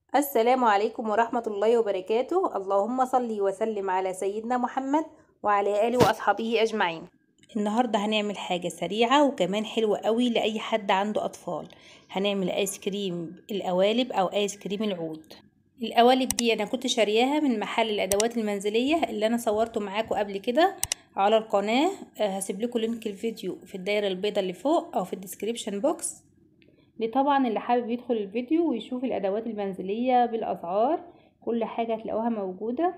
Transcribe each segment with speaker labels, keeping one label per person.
Speaker 1: السلام عليكم ورحمة الله وبركاته اللهم صل وسلم على سيدنا محمد وعلى آله وأصحابه أجمعين النهاردة هنعمل حاجة سريعة وكمان حلوة قوي لأي حد عنده أطفال هنعمل آيس كريم القوالب أو آيس كريم العود القوالب دي أنا كنت شارياها من محل الأدوات المنزلية اللي أنا صورته معاكم قبل كده على القناة هسيب لكم لينك الفيديو في الدايرة البيضاء اللي فوق أو في الديسكريبشن بوكس دي طبعا اللي حابب يدخل الفيديو ويشوف الادوات المنزليه بالاسعار كل حاجه هتلاقوها موجوده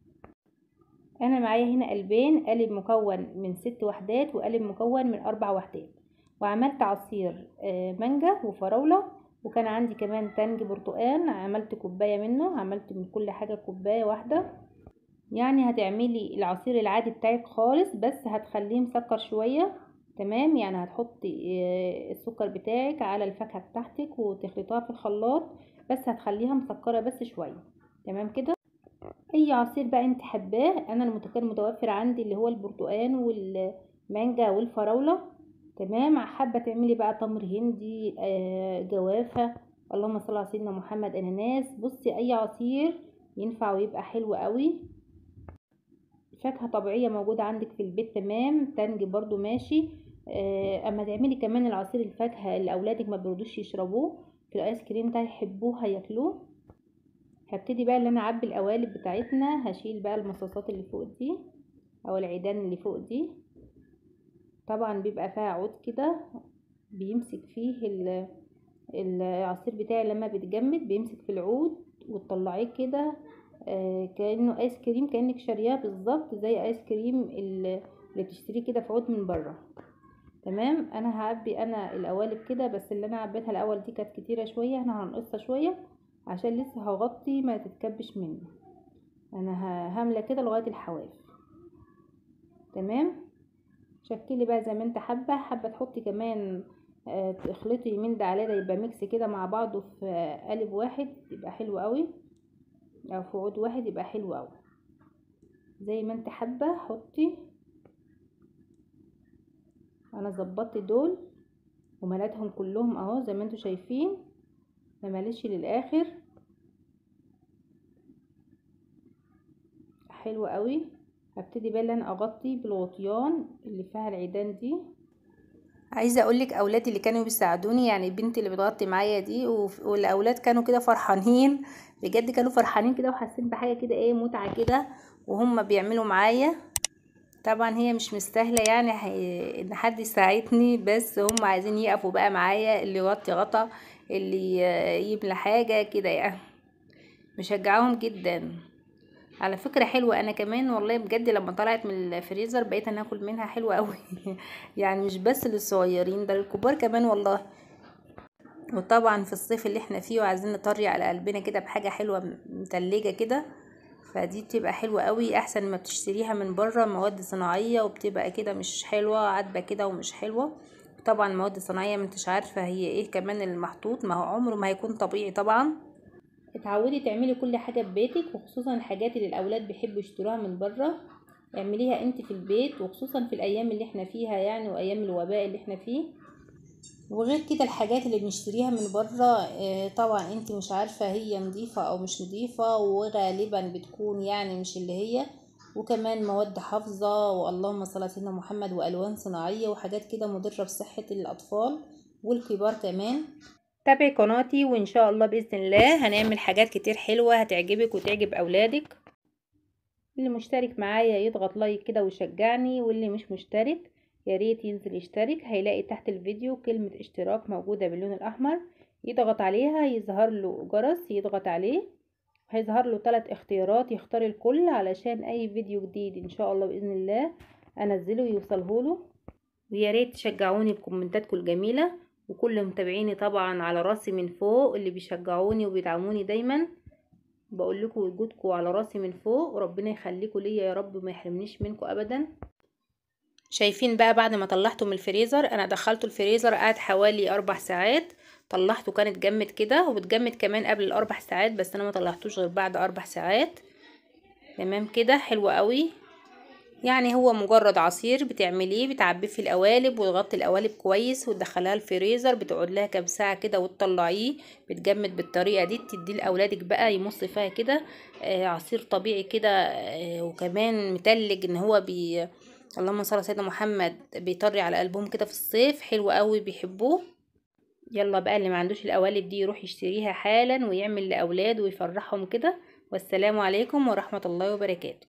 Speaker 1: انا معايا هنا قلبين قالب مكون من ست وحدات وقالب مكون من اربع وحدات وعملت عصير مانجا وفراوله وكان عندي كمان تانج برتقان عملت كوبايه منه عملت من كل حاجه كوبايه واحده يعني هتعملي العصير العادي بتاعك خالص بس هتخليه مسكر شويه تمام يعني هتحطي السكر بتاعك على الفاكهه بتاعتك وتخلطيها في الخلاط بس هتخليها مسكره بس شويه تمام كده اي عصير بقى انت حباه انا المتكر متوفر عندي اللي هو البرتقال والمانجا والفراوله تمام حابه تعملي بقى تمر هندي جوافه اللهم صل على سيدنا محمد اناناس بصي اي عصير ينفع ويبقى حلو قوي فاكهه طبيعيه موجوده عندك في البيت تمام تانج برضو ماشي اما تعملي كمان العصير الفاكهه اللي اولادك ما بيرضوش يشربوه في الايس كريم ده هيحبوه هياكلوه هبتدي بقى اللي انا اعبي القوالب بتاعتنا هشيل بقى المصاصات اللي فوق دي او العيدان اللي فوق دي طبعا بيبقى فيها عود كده بيمسك فيه العصير بتاعي لما بيتجمد بيمسك في العود وتطلعيه كده آه كانه ايس كريم كانك شارياه بالظبط زي ايس كريم اللي بتشتريه كده في عود من بره تمام انا هعبي انا القوالب كده بس اللي انا عبيتها الاول دي كانت كتيره شويه احنا هنقصها شويه عشان لسه هغطي ما تتكبش مني انا هامله كده لغايه الحواف تمام شكلي بقى زي ما انت حابه حابه تحطي كمان آه تخلطي من ده على ده يبقى ميكس كده مع بعضه في قالب واحد يبقى حلو قوي او في عود واحد يبقى حلو قوي زي ما انت حابه حطي انا ظبطت دول وملاتهم كلهم اهو زي ما انتوا شايفين ما ماليش للاخر حلو قوي هبتدي بقى ان انا اغطي بالغطيان اللي فيها العيدان دي عايزه اقول لك اولادي اللي كانوا بيساعدوني يعني بنتي اللي بتغطي معايا دي والاولاد كانوا كده فرحانين بجد كانوا فرحانين كده وحاسين بحاجه كده ايه متعه كده وهم بيعملوا معايا طبعا هي مش مستاهله يعني ان حد يساعدني بس هم عايزين يقفوا بقى معايا اللي يغطي غطا اللي يملى حاجه كده يعني مشجعاهم جدا على فكره حلوه انا كمان والله بجد لما طلعت من الفريزر بقيت انا اكل منها حلوه قوي يعني مش بس للصغيرين ده للكبار كمان والله وطبعا في الصيف اللي احنا فيه وعايزين نطري على قلبنا كده بحاجه حلوه متلجه كده فدي بتبقى حلوه قوي احسن ما بتشتريها من بره مواد صناعيه وبتبقى كده مش حلوه عادبه كده ومش حلوه طبعا مواد صناعيه ما انتش عارفه هي ايه كمان المحطوط ما هو عمره ما هيكون طبيعي طبعا اتعودي تعملي كل حاجه ببيتك وخصوصا الحاجات اللي الاولاد بيحبوا يشتروها من بره اعمليها انت في البيت وخصوصا في الايام اللي احنا فيها يعني وايام الوباء اللي احنا فيه وغير كده الحاجات اللي بنشتريها من بره اه طبعا انت مش عارفه هي نظيفه او مش نظيفه وغالبا بتكون يعني مش اللي هي وكمان مواد حافظه واللهم صل على سيدنا محمد والوان صناعيه وحاجات كده مضره بصحه الاطفال والكبار كمان تابعي قناتي وان شاء الله باذن الله هنعمل حاجات كتير حلوه هتعجبك وتعجب اولادك اللي مشترك معايا يضغط لايك كده ويشجعني واللي مش مشترك يا ريت ينزل يشترك هيلاقي تحت الفيديو كلمة اشتراك موجودة باللون الأحمر يضغط عليها يظهر له جرس يضغط عليه هيظهر له ثلاث اختيارات يختار الكل علشان أي فيديو جديد إن شاء الله بإذن الله أنزله يوصله له ويا ريت تشجعوني بكومنتاتكم الجميلة وكل متابعيني طبعا على راسي من فوق اللي بيشجعوني وبيدعموني دايما بقول لكم وجودكم على راسي من فوق وربنا يخليكم ليا يا رب ما يحرمنيش منكم ابدا شايفين بقى بعد ما طلعته من الفريزر انا دخلته الفريزر قعد حوالي اربع ساعات طلعته كان اتجمد كده وبتجمد كمان قبل الاربع ساعات بس انا ما طلعتوش غير بعد اربع ساعات تمام كده حلو قوي يعني هو مجرد عصير بتعمليه بتعبيه في القوالب وتغطي القوالب كويس وتدخليها الفريزر بتقعد لها كام ساعه كده وتطلعيه بتجمد بالطريقه دي تديه لاولادك بقى يمص فيها كده آه عصير طبيعي كده آه وكمان متلج ان هو بي اللهم صل على سيدنا محمد بيطري على قلبهم كده في الصيف حلو قوي بيحبوه يلا بقى اللي ما عندوش القوالب دي يروح يشتريها حالا ويعمل لاولاده ويفرحهم كده والسلام عليكم ورحمه الله وبركاته